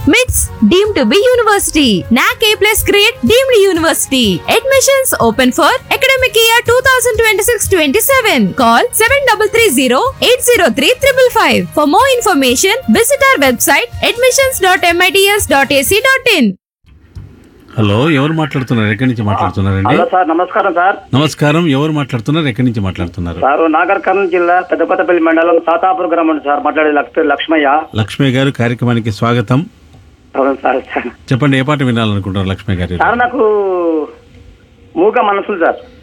MITS deemed to be university. NAC A plus grade deemed university. Admissions open for academic year 2026-27. Call 7330-803-555. For more information, visit our website admissions.mits.ac.in. Hello ఎవరు మాట్లాడుతున్నారు ఎక్కడి నుంచి మాట్లాడుతున్నారండి hello sir నమస్కారం sir నమస్కారం ఎవరు మాట్లాడుతున్నారు ఎక్కడి నుంచి మాట్లాడుతున్నారు సార్ నాగర్ కర్నూలు జిల్లా పెద్దకొత్తపల్లి మండలం సాతాపూర్ గ్రామం సార్ మాట్లాడేది లక్ష లక్ష్మయ్య లక్ష్మి గారు కార్యక్రమానికి స్వాగతం అవును సార్ సార్ చెప్పండి ఏ పాట వినాలనుకుంటారు లక్ష్మి గారు సార్ నాకు మూగ మనసులు సార్